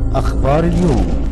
أخبار اليوم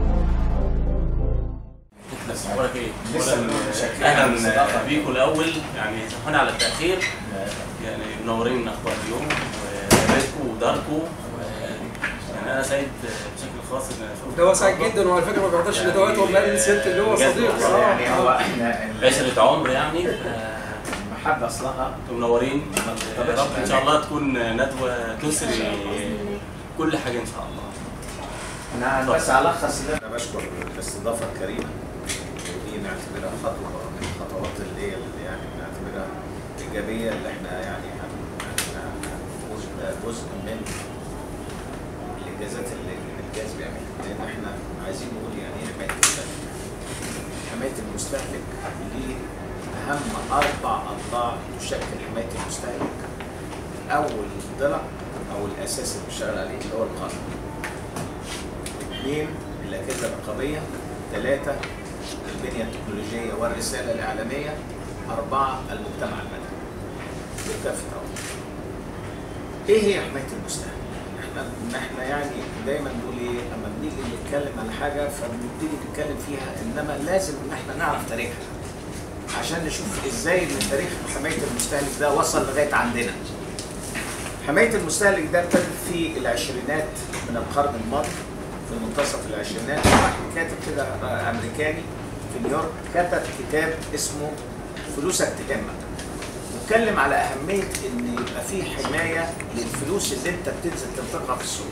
اخبارك ايه؟ لسه أولاً، شاكرين على اهلا الاستضافة. بيكم الاول يعني سامحوني على التاخير يعني منورين اخبار اليوم وبيتكم وداركم و- يعني انا سعيد بشكل خاص ان اشوف ده هو سعيد جدا وعلى فكره ما بيحضرش يعني ندوات هو بقى سيادة اللي هو بجد صديق والله اه يعني هو آه. احنا ال- عشرة عمر يعني آه، المحبه اصلها انتم منورين يا رب ان شاء الله تكون ندوه تسري كل حاجه ان شاء الله انا بس الخص ده انا بشكر الاستضافه الكريمه ودي نعتبرها خطوه من الخطوات اللي هي اللي يعني نعتبرها ايجابيه اللي احنا يعني هن- هن- هنفوز بجزء من الانجازات اللي اللي الجهاز بيعملها لان احنا عايزين نقول يعني ايه حمايه المستهلك حمايه المستهلك دي اهم اربع اضلاع تشكل حمايه المستهلك اول ضلع او الاساس اللي بنشتغل عليه اللي هو القانون اثنين الاجهزه الرقابيه ثلاثه البنيه التكنولوجيه والرساله الاعلاميه اربعه المجتمع المدني بكافه أوجهه. ايه هي حمايه المستهلك؟ احنا احنا يعني دايما نقول ايه اما بنيجي نتكلم عن حاجه فبنبتدي نتكلم فيها انما لازم ان احنا نعرف تاريخها عشان نشوف ازاي ان تاريخ حمايه المستهلك ده وصل لغايه عندنا. حمايه المستهلك ده ابتدت في العشرينات من القرن الماضي في منتصف العشرينات واحد كاتب كده آه، امريكاني في نيويورك كتب كتاب اسمه فلوسك تهمك واتكلم على اهميه ان يبقى في حمايه للفلوس اللي انت بتنزل تنفقها في السوق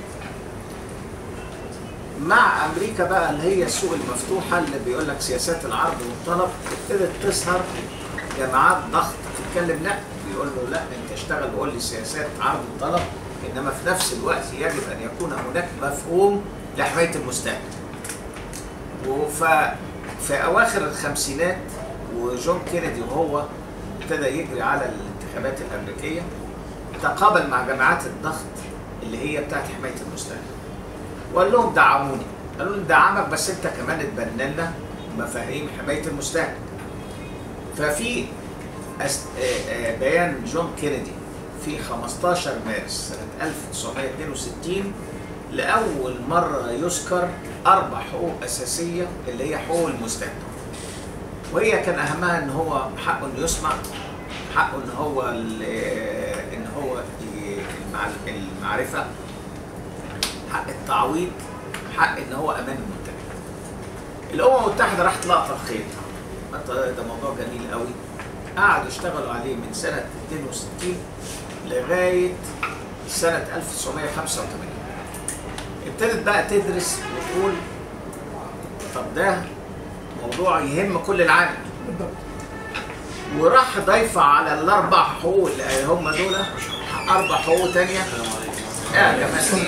مع امريكا بقى اللي هي السوق المفتوحه اللي بيقول لك سياسات العرض والطلب ابتدت تظهر جماعات ضغط تتكلم لا بيقول له لا انت اشتغل وقول لي سياسات عرض وطلب انما في نفس الوقت يجب ان يكون هناك مفهوم لحمايه المستهلك. وف في اواخر الخمسينات وجون كينيدي وهو ابتدى يجري على الانتخابات الامريكيه تقابل مع جماعات الضغط اللي هي بتاعت حمايه المستهلك. وقال لهم دعموني قالوا له ندعمك بس انت كمان اتبنى لنا مفاهيم حمايه المستهلك ففي أس... آه، آه، بيان جون كينيدي في 15 مارس سنه 1962 لاول مره يذكر اربع حقوق اساسيه اللي هي حقوق المستهلك وهي كان اهمها ان هو حقه انه يسمع حقه ان هو ال- آه، ان هو ي- المع- المعرفه حق التعويض حق ان هو امان المنتج الامم المتحده راحت لقطه الخيط قالت ده موضوع جميل قوي قعدوا يشتغلوا عليه من سنه 62 لغايه سنه 1985 ابتدت بقى تدرس وتقول طب ده موضوع يهم كل العالم وراح ضايفه على الاربع حقوق اللي هم دول اربع حقوق تانية السلام عليكم اه كمان